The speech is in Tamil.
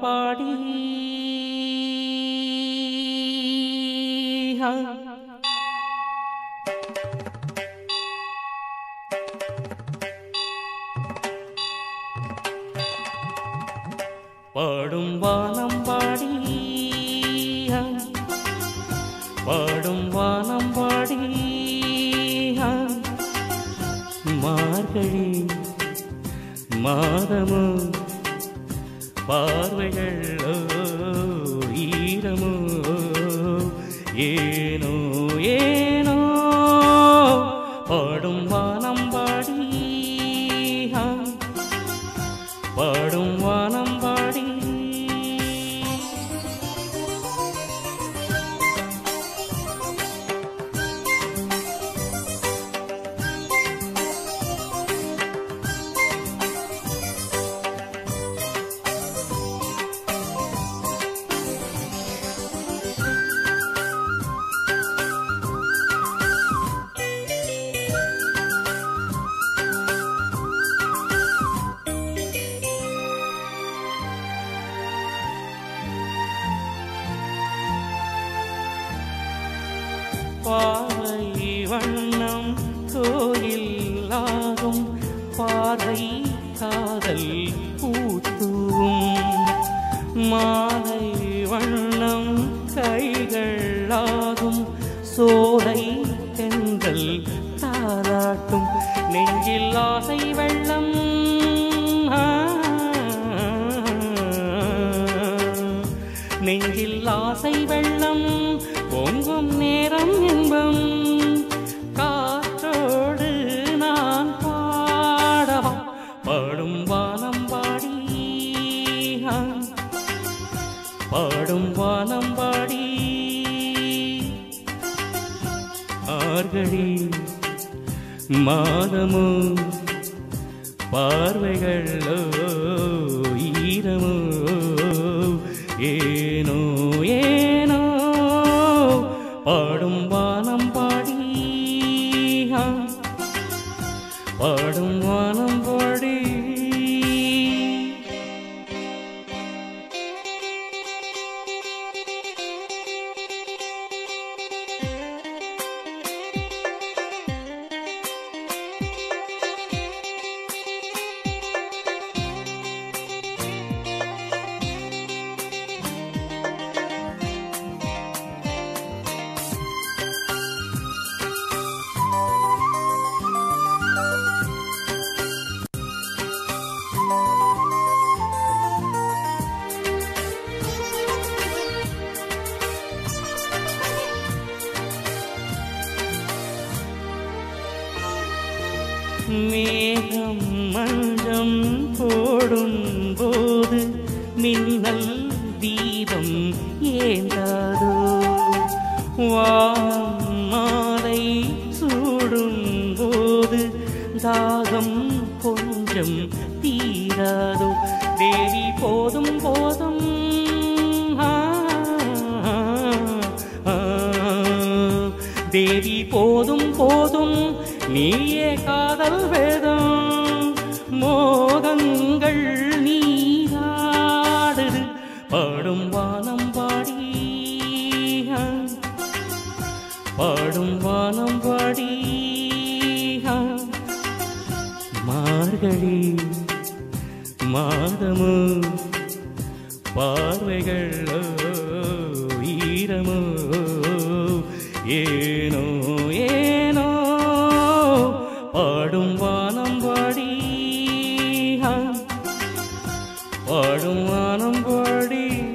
பாடி பாடும் வானம் பாடி பாடும் வானம் பாடி மார்கழி மாதமோ பார்வைகள் ஓ, ஈரமோ ஏனோ ஏனோ பாடும் வானம் பாடி பாடும் வானம் பாடி பாவை வண்ணம் கோயில் ஆகும் பாதை காதல் பூத்துவும் மாலை வண்ணம் கைகள் ஆகும் சோலை தென்றல் தாராட்டும் நெஞ்சில் ஆசை வெள்ளம் ஆ, நெஞ்சில் ஆசை வெள்ளம் பொங்கும் நேரம் இன்பம் காற்றோடு நான் பாடவா பாடும் வானம் பாடி ஆ, பாடும் வானம் பாடி ஆர்கழி மாதமோ பார்வைகளோ ஈரமோ ஏனோ ஏனோ பாடும் வானம் பாடி ஆ, பாடும் வானம் பாடி மேகம் மஞ்சம் போடும் போது மின்னல் தீபம் ஏந்தாதோ வானம் மாலை சூடும் போது தாகம் கொஞ்சம் தீராதோ தேவி போதும் போதும் ஆ, ஆ, தேவி போதும் போதும் நீயே காதல் வேதம் மோகங்கள் நீராடுது பாடும் வானம் பாடி ஆ, பாடும் வானம் பாடி ஆ, மார்கழி மாதமோ பார்வைகள் ஓ, ஈரமோ ஏனோ ஏனோ பாடும் வானம் பாடி ஆ, பாடும் வானம் பாடி